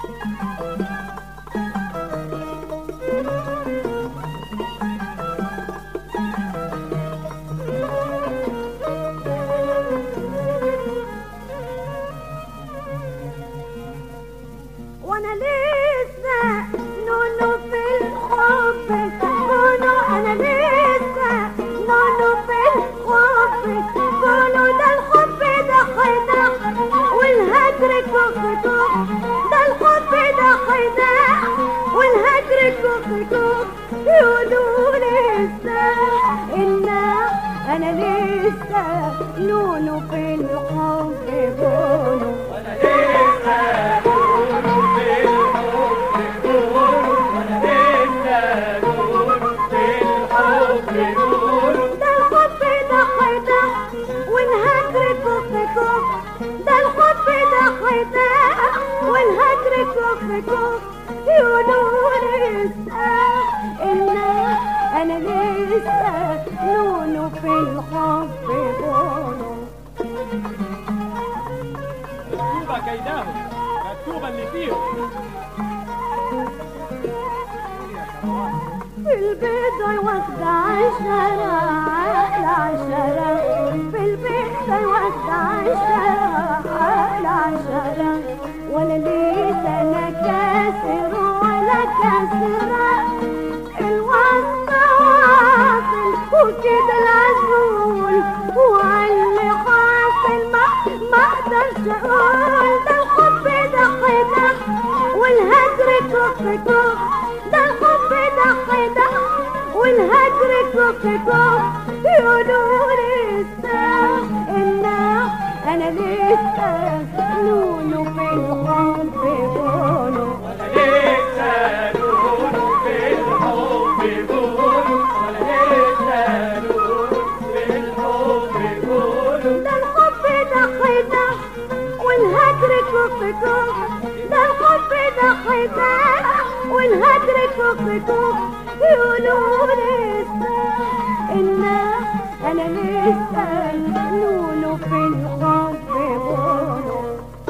وانا لسه نونو في الحب كونو انا لسه نونو في الحب كونو ده الحب ده خداع والهجر كوك كوك ده الحب ده خداع والهجر كوك كوك يقولوا لسه إنا انا لسه نونو في الحب كونو ده الحب ده خداع والهجر كوك كوك ده الحب ده خداع والهجر كوك كوك يقولوا لسه إنا أنا لسه نونو في الحب كونو مكتوبة كيداهم مكتوبة اللي فيهم في البيضة واخدة عشرة على عشرة في البيضة واخدة عشرة على عشرة ولا ليس أنا كاسر ولا كاسرة الوسط واصل وكده العزول وعلي حاصل ما ما اقدرش اقول ده الحب ده خدع والهجر كوك كوك ده الحب ده خدع والهجر كوك كوك يقولوا لسه إنا أنا لسه نونو في الحب كونو ده الحب ده خدع والهجر كوك كوك ده الحب ده خدع والهجر كوك كوك يقولوا لسه إنا أنا لسه نونو في الحب كونو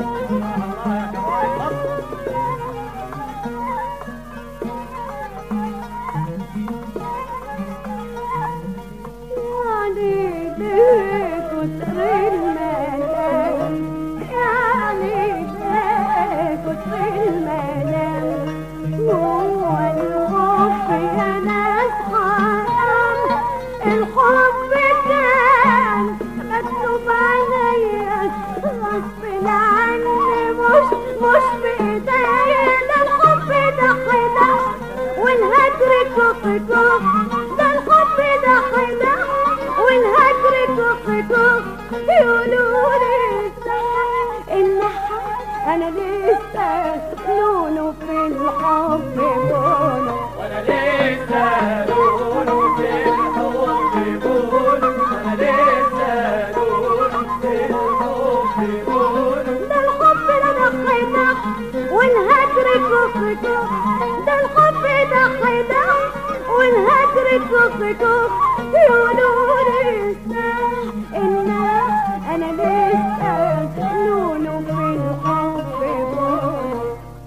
يعني ليه كتر الملام يعني ليه كتر الملام هو الحب يا ناس حرام الحب كان مكتوب عليا غصب عني مش مش بإيديا ده الحب ده خدع والهجر كوك كوك ده الحب ده خدع والهجر كوك كوك يقولوا لسه إن أنا لسه لونه في الحب كونه وانا لسه لونه في الحب بقوله انا لسه لونه في الحب بقوله ده الحب ده خدع والهجر كوك كوك ده الحب ده خدع والهجر كوك كوك يقولوا لسه إنا أنا لسه لونه في الحب كونه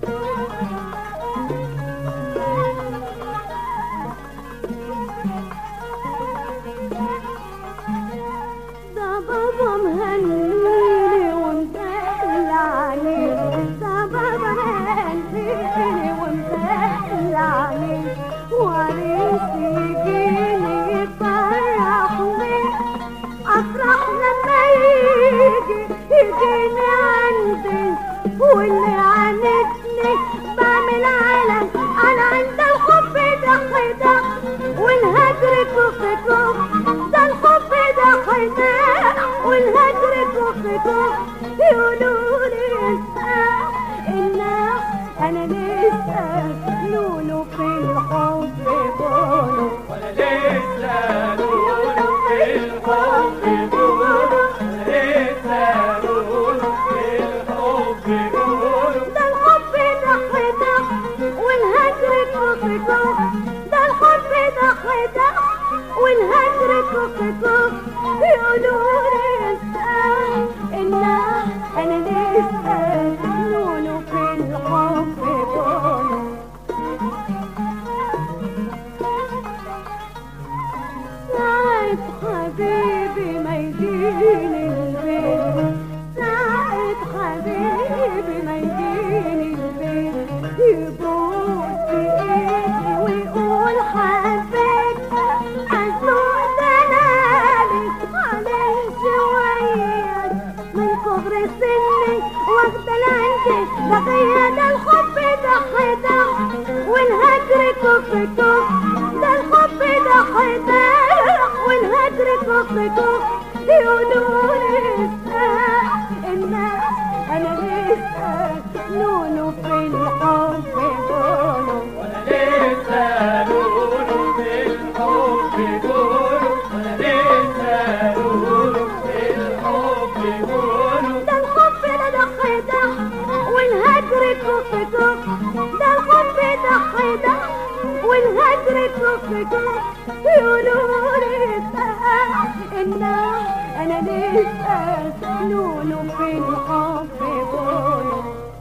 ده بابا مهنيني ومدلعني ده بابا مهنيني ومدلعني وعريس يجيني يفرحني افرح لما يجي يجيني عندي واللي عاندني بعمل علم انا عند الحب ده خدع والهجر كوك كوك ده الحب ده خدع والهجر كوك كوك يقولوا لسه إنا أنا لسه لونه في الحب كونه وانا لسه لونه في الحب بقوله انا لسه لونه في الحب بقوله ده الحب ده خدع والهجر كوك كوك ده الحب ده خدع والهجر كوك كوك يقولوا لسه إنا أنا لسه لونه في الحب ده الحب ده خدع والهجر كف كف ده الحب ده خدع والهجر كف كف يقولوا لسه الناس انا لسه لولو في الحب لولو لسه لولو بالحب دولو لسه لولو بالحب دولو ده الحب ده ده خدع والهجر كف كف ده الحب ده خدع والهجر كف كف يقولوا لسه ان انا لسه لولو في الحب بولو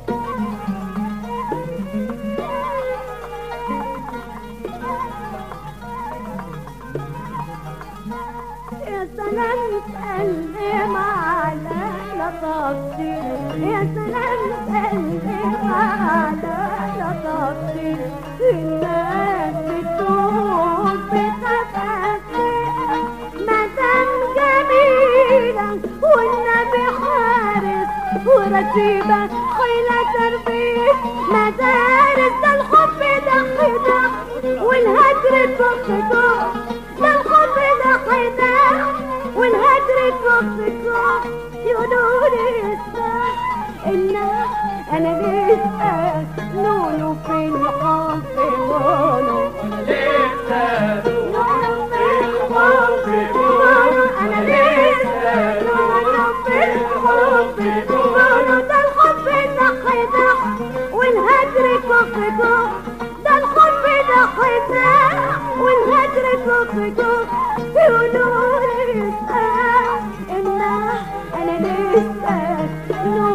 يا سلام سلم على لطفتي يا سلام سلم على لطفتي الناس بتقول بتفاسي مدام جميلة والنبي حارس ورتيبة خيلة تربية مدارس ده الحب ده خدع والهجر كف كف ده الحب ده خدع والهجر كف كف يقولوا لسه إن أنا لسه لولو في الحب لولو لسه لولو لولو في الحب لولو أنا لسه لولو في الحب لولو ده الحب ده خدع والهجر كف كف ده الحب ده خدع والهجر كف كف يقولوا لسه إن أنا لسه لولو